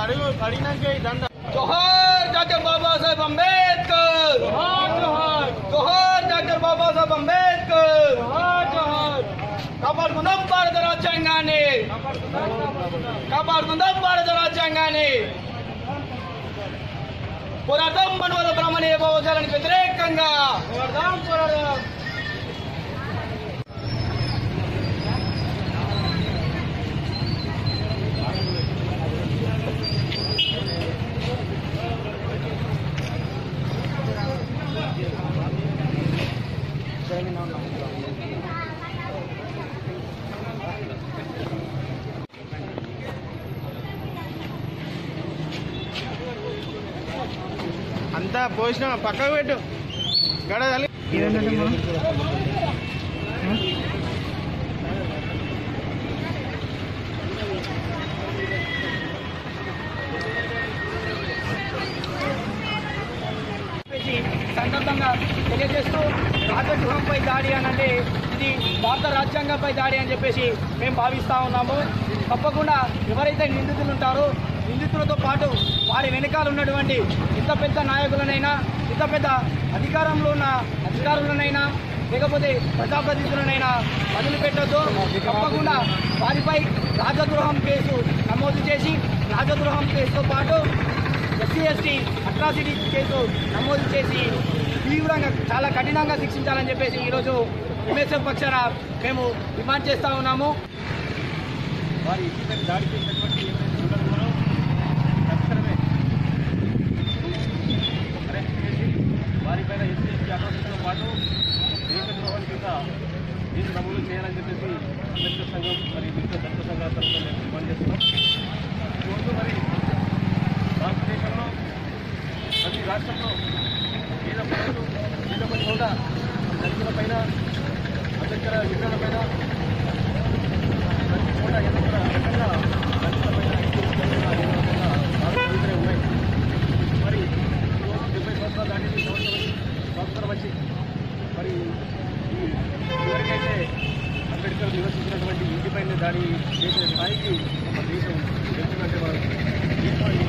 అడుగు అడిగినాక ఇదంతా జోహార్ డాక్టర్ బాబాసాహెబ్ అంబేద్కర్ జోహార్ జోహార్ జోహార్ డాక్టర్ బాబాసాహెబ్ అంబేద్కర్ జోహార్ జోహార్ కాపాడుకుందాం భారత రాజ్యాంగాన్ని కాపాడుకుందాం భారత రాజ్యాంగాన్ని పోరాటం మనవల బ్రహ్మణీయ భావజాలానికి వ్యతిరేకంగా పోరాడదాం పోరాడదాం అంతా పోసిన పక్కకు పెట్టు గడ తల్లి చెప్పేసి సందర్భంగా తెలియజేస్తూ రాజగృహంపై దాడి అని అంటే ఇది భారత రాజ్యాంగంపై దాడి అని చెప్పేసి మేము భావిస్తా ఉన్నాము తప్పకుండా ఎవరైతే నిందితులు ఉంటారో నిందితులతో పాటు వారి వెనకాల ఉన్నటువంటి ఇంత పెద్ద నాయకులనైనా ఇంత పెద్ద అధికారంలో ఉన్న అధికారులనైనా లేకపోతే ప్రజాప్రతినిధులనైనా వదిలిపెట్టొద్దు తప్పకుండా వారిపై రాజద్రోహం కేసు నమోదు చేసి రాజద్రోహం కేసుతో పాటు ఎస్సీ ఎస్టీ అట్రాసిటీ కేసు నమోదు చేసి తీవ్రంగా చాలా కఠినంగా శిక్షించాలని చెప్పేసి ఈరోజు ఎంఎస్ఎఫ్ పక్షాన మేము డిమాండ్ చేస్తా ఉన్నాము వారి ఇంటిపై దాడి చేసినటువంటి ఎవరైతే ఉన్నారో తక్షణమే అరెస్ట్ చేసి వారిపైన ఎస్సీ ఎస్టీ అక్రమంతో పాటు దేశద్రోహం కింద కేసు నమోదు చేయాలని చెప్పేసి అంబేద్కర్ సంఘం మరి వివిధ దళిత సంఘాల తరఫున మేము డిమాండ్ చేస్తున్నాం ఈరోజు మరి భారతదేశంలో ప్రతి రాష్ట్రంలో పేద ప్రజలు పేద ప్రజలు కూడా దళితులపైన అంబేద్కర్ విగ్రహాలపైన ప్రతి చోట ఏదో ఒక రకంగా దళితులపైన బాధలు ఉన్నాయి మరి ఈరోజు డెబ్బై సంవత్సరాలు దాటి సంవత్సరం సంవత్సరం వచ్చి మరి ఈ ఎవరికైతే అంబేద్కర్ నివసించినటువంటి ఇంటిపైన దాడి చేసే స్థాయికి మన దేశం వెళ్తుందంటే మనం